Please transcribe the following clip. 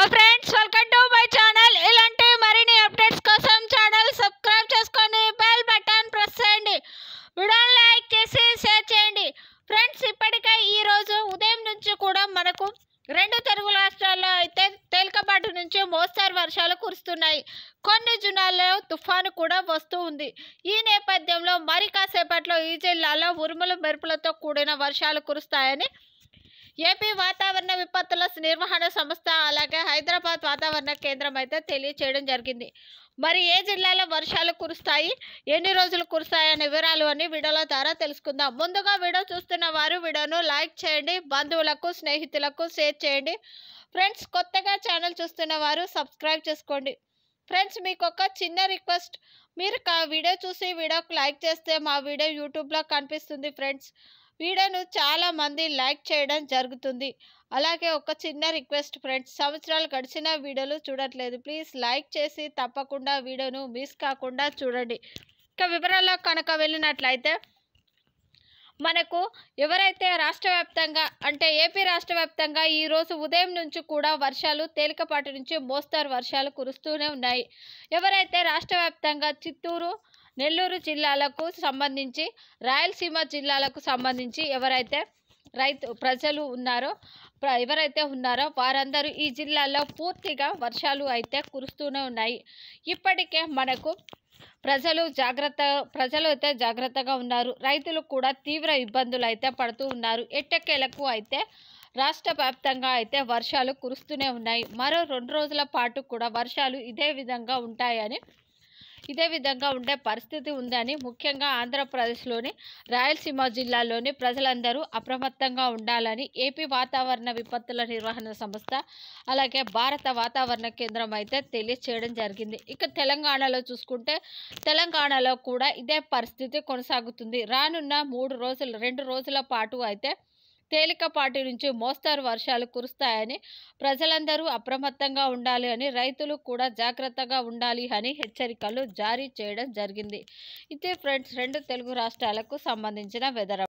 friends welcome to my channel ఇలాంటి మరిన్ని updates కోసం ఛానల్ సబ్స్క్రైబ్ చేసుకొని బెల్ బటన్ ప్రెస్ చేయండి వీడియోని లైక్ చేసి షేర్ చేయండి ఫ్రెండ్స్ ఇప్పటికే ఈ రోజు ఉదయం నుంచి కూడా మనకు రెండు తెలుగు రాష్ట్రాల్లో అయితే తేలికపాటి నుంచి మోస్తారు వర్షాలు కురుస్తున్నాయి కొన్ని జిల్లాల్లో తుఫాను కూడా వస్తూ ఉంది ఈ నేపథ్యంలో మరి కాసేపట్లో ఈ జిల్లాలో ఉరుములు మెరుపులతో కూడిన వర్షాలు కురుస్తాయని ఏపీ వాతావరణ విపత్తుల నిర్వహణ సంస్థ అలాగే హైదరాబాద్ వాతావరణ కేంద్రం అయితే తెలియచేయడం జరిగింది మరి ఏ జిల్లాలో వర్షాలు కురుస్తాయి ఎన్ని రోజులు కురుస్తాయి అనే వివరాలు అన్ని వీడియోల ద్వారా తెలుసుకుందాం ముందుగా వీడియో చూస్తున్న వారు వీడియోను లైక్ చేయండి బంధువులకు స్నేహితులకు షేర్ చేయండి ఫ్రెండ్స్ కొత్తగా ఛానల్ చూస్తున్న వారు సబ్స్క్రైబ్ చేసుకోండి ఫ్రెండ్స్ మీకు ఒక చిన్న రిక్వెస్ట్ మీరు కా వీడియో చూసి వీడియోకి లైక్ చేస్తే మా వీడియో యూట్యూబ్లో కనిపిస్తుంది ఫ్రెండ్స్ వీడియోను చాలా మంది లైక్ చేయడం జరుగుతుంది అలాగే ఒక చిన్న రిక్వెస్ట్ ఫ్రెండ్స్ సంవత్సరాలు గడిచిన వీడియోలు చూడట్లేదు ప్లీజ్ లైక్ చేసి తప్పకుండా వీడియోను మిస్ కాకుండా చూడండి ఇక వివరాల్లో కనుక వెళ్ళినట్లయితే మనకు ఎవరైతే రాష్ట్ర వ్యాప్తంగా అంటే ఏపీ రాష్ట్ర వ్యాప్తంగా ఈరోజు ఉదయం నుంచి కూడా వర్షాలు తేలికపాటి నుంచి మోస్తారు వర్షాలు కురుస్తూనే ఉన్నాయి ఎవరైతే రాష్ట్ర వ్యాప్తంగా చిత్తూరు నెల్లూరు జిల్లాలకు సంబంధించి రాయలసీమ జిల్లాలకు సంబంధించి ఎవరైతే రైతు ప్రజలు ఉన్నారో ప్ర- ఎవరైతే ఉన్నారో వారందరూ ఈ జిల్లాలో పూర్తిగా వర్షాలు అయితే కురుస్తూనే ఉన్నాయి ఇప్పటికే మనకు ప్రజలు జాగ్రత్త ప్రజలు అయితే జాగ్రత్తగా ఉన్నారు రైతులు కూడా తీవ్ర ఇబ్బందులు అయితే పడుతూ ఉన్నారు ఎట్టకేలకు అయితే రాష్ట్ర వ్యాప్తంగా అయితే వర్షాలు కురుస్తూనే ఉన్నాయి మరో రెండు రోజుల పాటు కూడా వర్షాలు ఇదే విధంగా ఉంటాయని ఇదే విధంగా ఉండే పరిస్థితి ఉందని ముఖ్యంగా ఆంధ్రప్రదేశ్లోని రాయలసీమ జిల్లాలోని ప్రజలందరూ అప్రమత్తంగా ఉండాలని ఏపీ వాతావరణ విపత్తుల నిర్వహణ సంస్థ అలాగే భారత వాతావరణ కేంద్రం అయితే తెలియచేయడం జరిగింది ఇక తెలంగాణలో చూసుకుంటే తెలంగాణలో కూడా ఇదే పరిస్థితి కొనసాగుతుంది రానున్న మూడు రోజులు రెండు రోజుల పాటు అయితే తేలికపాటి నుంచి మోస్తారు వర్షాలు కురుస్తాయని ప్రజలందరూ అప్రమత్తంగా ఉండాలి అని రైతులు కూడా జాగ్రత్తగా ఉండాలి అని హెచ్చరికలు జారీ చేయడం జరిగింది ఇది ఫ్రెండ్స్ రెండు తెలుగు రాష్ట్రాలకు సంబంధించిన వెదర్